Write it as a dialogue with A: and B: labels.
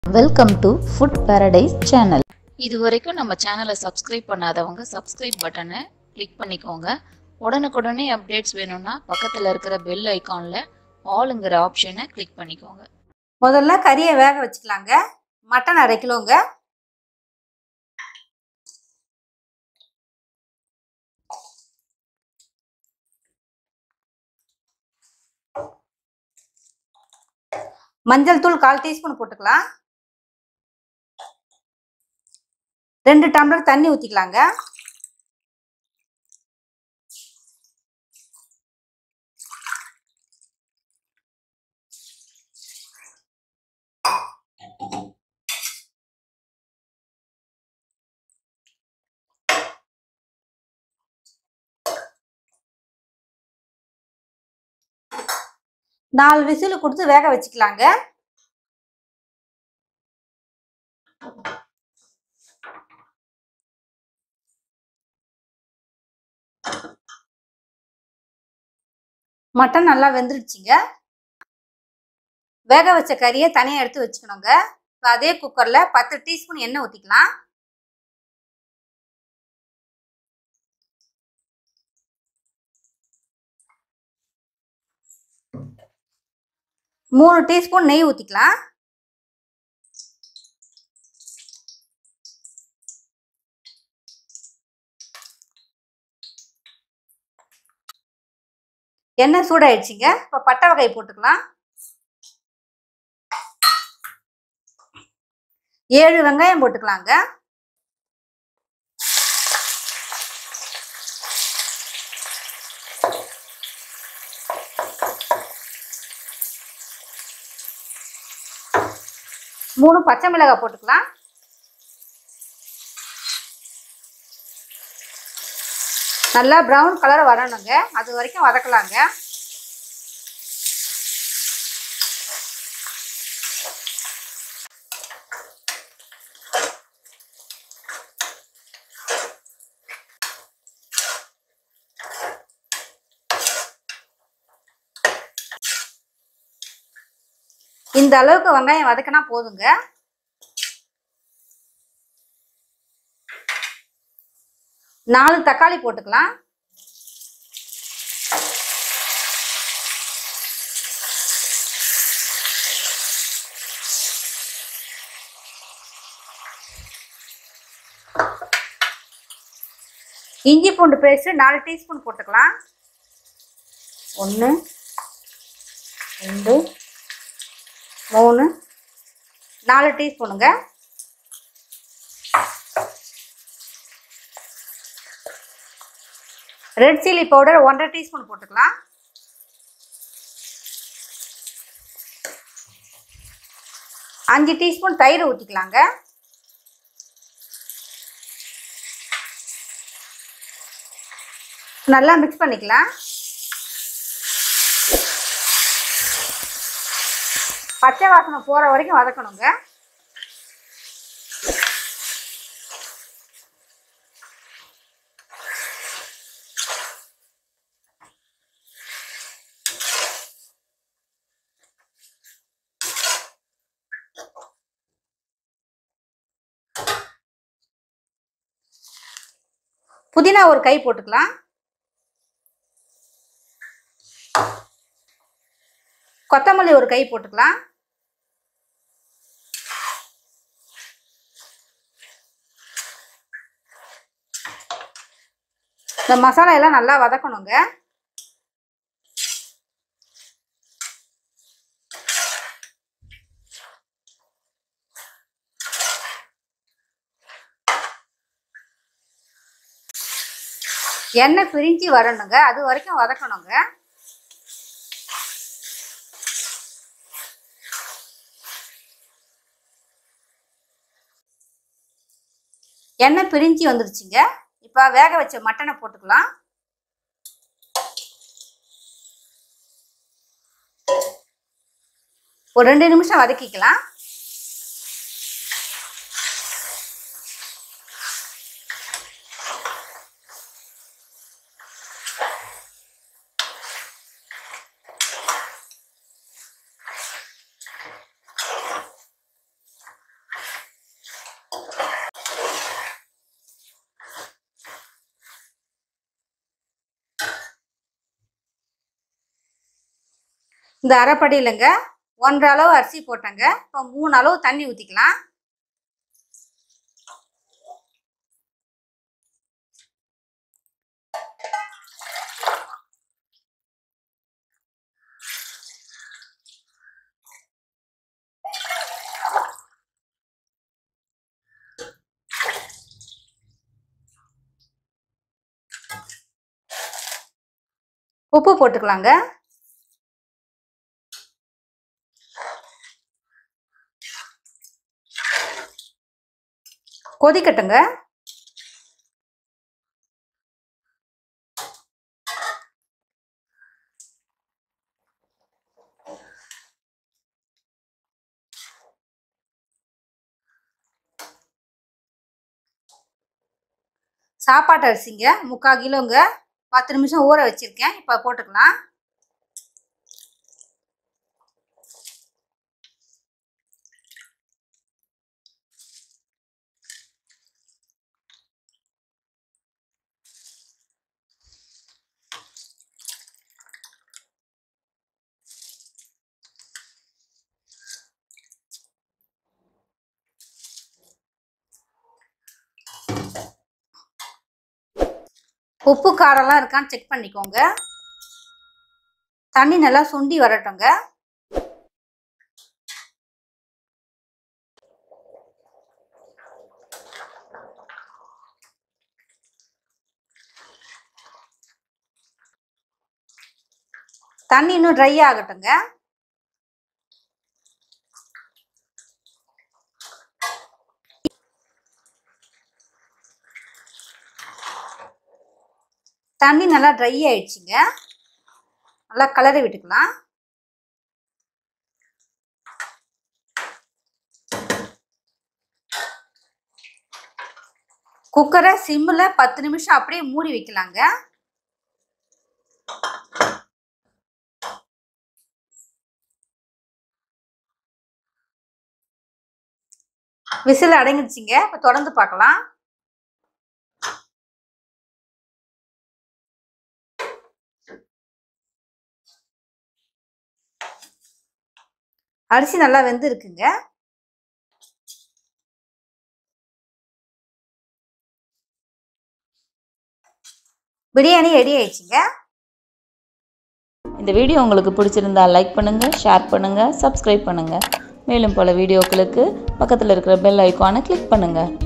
A: welcome to food paradise channel
B: இது வரைக்கும் நம்ம சேனலை சப்ஸ்கிரைப் பண்ணாதவங்க சப்ஸ்கிரைப் பட்டனை கிளிக் பண்ணிக்கோங்க உடனுக்குடனே அப்டேட்ஸ் வேணும்னா பக்கத்தில் இருக்கிற பெல் ஐகானில் ஆளுங்கிற ஆப்ஷனை கிளிக் பண்ணிக்கோங்க
C: முதல்ல கறியை வேக வச்சுக்கலாங்க மட்டன் அரை கிலோங்க மஞ்சள் தூள் கால் டீஸ்பூன் போட்டுக்கலாம் ரெண்டு டம்ளர் தண்ணி ஊற்றிக்கலாங்க நாலு விசில் கொடுத்து வேக வச்சுக்கலாங்க மட்டன் நல்லா வெந்துருச்சுங்க வேக வச்ச கறியை தனியாக எடுத்து வச்சுக்கணுங்க இப்போ அதே குக்கரில் பத்து டீஸ்பூன் எண்ணெய் ஊற்றிக்கலாம் மூணு டீஸ்பூன் நெய் ஊற்றிக்கலாம் எண்ணெய் சூடாயிடுச்சுங்க இப்போ பட்டை வகை போட்டுக்கலாம் ஏழு வெங்காயம் போட்டுக்கலாங்க மூணு பச்சை மிளகாய் போட்டுக்கலாம் நல்லா ப்ரௌன் கலர் வரணுங்க அது வரைக்கும் வதக்கலாங்க இந்த அளவுக்கு வெங்காயம் வதக்கினா போதுங்க நாலு தக்காளி போட்டுக்கலாம் இஞ்சி பூண்டு பேஸ்ட் நாலு டீஸ்பூன் போட்டுக்கலாம் ஒன்று ரெண்டு மூணு நாலு டீஸ்பூனுங்க ரெட் சில்லி பவுடர் ஒன்றரை டீஸ்பூன் போட்டுக்கலாம் அஞ்சு டீஸ்பூன் தயிர் ஊற்றிக்கலாங்க நல்லா மிக்ஸ் பண்ணிக்கலாம் பச்சை வாசனை போகிற வரைக்கும் வதக்கணுங்க புதினா ஒரு கை போட்டுக்கலாம் கொத்தமல்லி ஒரு கை போட்டுக்கலாம் இந்த மசாலா எல்லாம் நல்லா வதக்கணுங்க எண்ணெய் பிரிஞ்சு வரணுங்க அது வரைக்கும் வதக்கணுங்க எண்ணெய் பிரிஞ்சு வந்துருச்சுங்க இப்போ வேக வச்ச மட்டனை போட்டுக்கலாம் ஒரு ரெண்டு நிமிஷம் வதக்கிக்கலாம் இந்த அரைப்படி இல்லைங்க ஒன்றரை அளவு அரிசி போட்டேங்க இப்போ மூணு அளவு தண்ணி ஊற்றிக்கலாம் உப்பு போட்டுக்கலாங்க கொதிக்கட்டுங்க சாப்பாட்டு அரிசிங்க முக்கால் கிலோங்க பத்து நிமிஷம் ஊற வச்சிருக்கேன் இப்போ போட்டுக்கலாம் உப்பு காரம்லாம் இருக்கான்னு செக் பண்ணிக்கோங்க தண்ணி நல்லா சுண்டி வரட்டுங்க தண்ணி இன்னும் ட்ரை ஆகட்டுங்க தண்ணி நல்லா ட்ரை ஆயிடுச்சுங்க நல்லா கலரி விட்டுக்கலாம் குக்கரை சிம்மில் பத்து நிமிஷம் அப்படியே மூடி வைக்கலாங்க விசில் அடங்கிடுச்சிங்க இப்போ தொடர்ந்து பார்க்கலாம் அரிசி நல்லா வெந்திருக்குங்க பிரியாணி ரெடி ஆயிடுச்சுங்க
A: இந்த வீடியோ உங்களுக்கு பிடிச்சிருந்தா லைக் பண்ணுங்கள் ஷேர் பண்ணுங்கள் சப்ஸ்கிரைப் பண்ணுங்கள் மேலும் பல வீடியோக்களுக்கு பக்கத்தில் இருக்கிற பெல் ஐக்கானை கிளிக் பண்ணுங்கள்